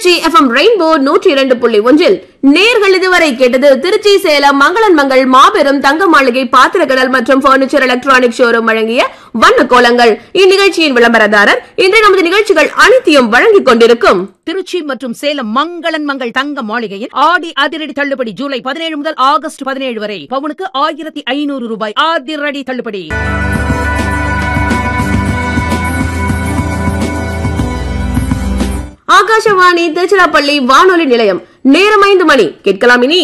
Trichy FM rainbow நூற்றி இரண்டு புள்ளி ஒன்றில் நேர்கள் இதுவரை கேட்டது திருச்சி சேலம் மங்களன் மங்கள் மாபெரும் தங்க மாளிகை பாத்திரக்கடல் மற்றும் பர்னிச்சர் எலக்ட்ரானிக் ஷோரூம் வழங்கிய வண்ண கோலங்கள் இந்நிகழ்ச்சியின் விளம்பரதாரர் இன்று நமது நிகழ்ச்சிகள் அனைத்தையும் வழங்கிக் கொண்டிருக்கும் திருச்சி மற்றும் சேலம் மங்களன் மங்கள் தங்க மாளிகையில் ஆடி அதிரடி தள்ளுபடி ஜூலை பதினேழு முதல் ஆகஸ்ட் பதினேழு வரை பவுனுக்கு ஆயிரத்தி ஐநூறு ரூபாய் அதிரடி தள்ளுபடி ஆகாஷவாணி திருச்சிராப்பள்ளி வானொலி நிலையம் நேரம் ஐந்து மணி கேட்கலாம் இனி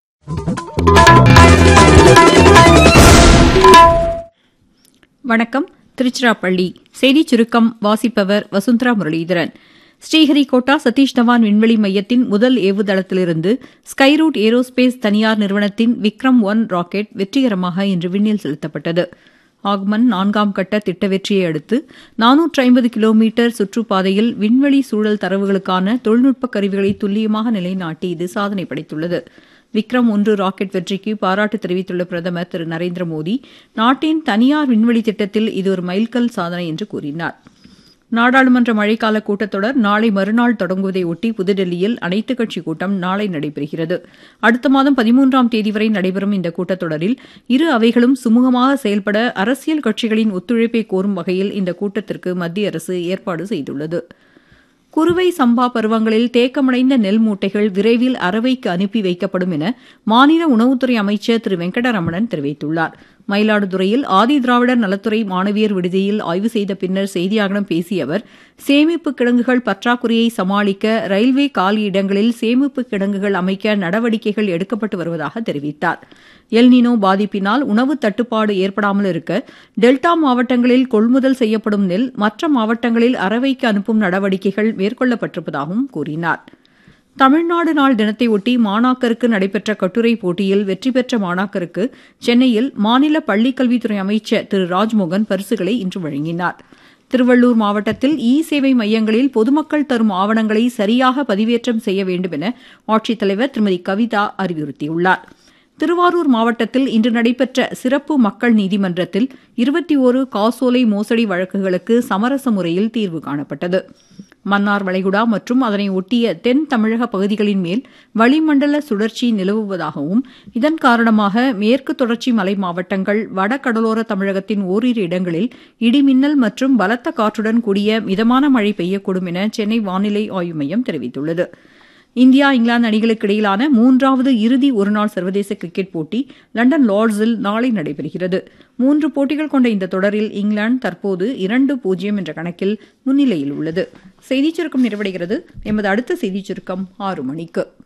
வணக்கம் திருச்சிராப்பள்ளி செய்திச் சுருக்கம் வாசிப்பவர் வசுந்தரா முரளிதரன் ஸ்ரீஹரிகோட்டா சதீஷ் தவான் விண்வெளி மையத்தின் முதல் ஏவுதளத்திலிருந்து ஸ்கைரூட் ஏரோஸ்பேஸ் தனியார் நிறுவனத்தின் விக்ரம் ஒன் ராக்கெட் வெற்றிகரமாக இன்று விண்ணில் செலுத்தப்பட்டது ஆக்மன் நான்காம் கட்ட திட்ட வெற்றியை அடுத்து நானூற்று ஐம்பது கிலோமீட்டர் சுற்றுப்பாதையில் விண்வெளி சூழல் தரவுகளுக்கான தொழில்நுட்ப கருவிகளை துல்லியமாக நிலைநாட்டி இது சாதனை படைத்துள்ளது விக்ரம் ஒன்று ராக்கெட் வெற்றிக்கு பாராட்டு தெரிவித்துள்ள பிரதமர் திரு நரேந்திர மோடி நாட்டின் தனியார் விண்வெளி திட்டத்தில் இது ஒரு மைல்கல் சாதனை என்று கூறினார் நாடாளுமன்ற மழைக்கால கூட்டத்தொடர் நாளை மறுநாள் தொடங்குவதை ஒட்டி புதுடெல்லியில் அனைத்துக் கட்சி கூட்டம் நாளை நடைபெறுகிறது அடுத்த மாதம் பதிமூன்றாம் தேதி வரை நடைபெறும் இந்த கூட்டத்தொடரில் இரு அவைகளும் சுமூகமாக செயல்பட அரசியல் கட்சிகளின் ஒத்துழைப்பை கோரும் வகையில் இந்த கூட்டத்திற்கு மத்திய அரசு ஏற்பாடு செய்துள்ளது குறுவை சம்பா பருவங்களில் தேக்கமடைந்த நெல் மூட்டைகள் விரைவில் அரவைக்கு அனுப்பி வைக்கப்படும் என மாநில உணவுத்துறை அமைச்சர் திரு வெங்கடரமணன் தெரிவித்துள்ளார் மயிலாடுதுறையில் ஆதி திராவிடர் நலத்துறை மாணவியர் விடுதியில் ஆய்வு செய்த பின்னர் செய்தியாளர்களிடம் பேசிய அவர் சேமிப்பு கிடங்குகள் பற்றாக்குறையை சமாளிக்க ரயில்வே காலி இடங்களில் சேமிப்பு கிடங்குகள் அமைக்க நடவடிக்கைகள் எடுக்கப்பட்டு வருவதாக தெரிவித்தார் எல்னினோ பாதிப்பினால் உணவு தட்டுப்பாடு ஏற்படாமல் இருக்க டெல்டா மாவட்டங்களில் கொள்முதல் செய்யப்படும் நெல் மற்ற மாவட்டங்களில் அரவைக்கு அனுப்பும் நடவடிக்கைகள் மேற்கொள்ளப்பட்டிருப்பதாகவும் கூறினார் தமிழ்நாடு நாள் தினத்தை ஒட்டி மாணாக்கருக்கு நடைபெற்ற கட்டுரை போட்டியில் வெற்றி பெற்ற மாணாக்கருக்கு சென்னையில் மாநில பள்ளிக்கல்வித்துறை அமைச்சர் திரு ராஜ்மோகன் பரிசுகளை இன்று வழங்கினார் திருவள்ளூர் மாவட்டத்தில் இ சேவை மையங்களில் பொதுமக்கள் தரும் ஆவணங்களை சரியாக பதிவேற்றம் செய்ய வேண்டும் என ஆட்சித்தலைவர் திருமதி கவிதா அறிவுறுத்தியுள்ளார் திருவாரூர் மாவட்டத்தில் இன்று நடைபெற்ற சிறப்பு மக்கள் நீதிமன்றத்தில் இருபத்தி ஒரு காசோலை மோசடி வழக்குகளுக்கு சமரச முறையில் தீர்வு காணப்பட்டது மன்னார் வளைகுடா மற்றும் அதனை ஒட்டிய தென் தமிழக பகுதிகளின் மேல் வளிமண்டல சுழற்சி நிலவுவதாகவும் இதன் காரணமாக மேற்கு தொடர்ச்சி மலை மாவட்டங்கள் வடகடலோர தமிழகத்தின் ஓரிரு இடங்களில் இடிமின்னல் மற்றும் பலத்த காற்றுடன் கூடிய மிதமான மழை பெய்யக்கூடும் என சென்னை வானிலை ஆய்வு மையம் தெரிவித்துள்ளது இந்தியா இங்கிலாந்து அணிகளுக்கு இடையிலான மூன்றாவது இறுதி ஒருநாள் சர்வதேச கிரிக்கெட் போட்டி லண்டன் லார்ட்ஸில் நாளை நடைபெறுகிறது மூன்று போட்டிகள் கொண்ட இந்த தொடரில் இங்கிலாந்து தற்போது இரண்டு பூஜ்ஜியம் என்ற கணக்கில் முன்னிலையில் உள்ளது செய்திச் சுருக்கம் நிறைவடைகிறது எமது அடுத்த செய்திச் சுருக்கம் ஆறு மணிக்கு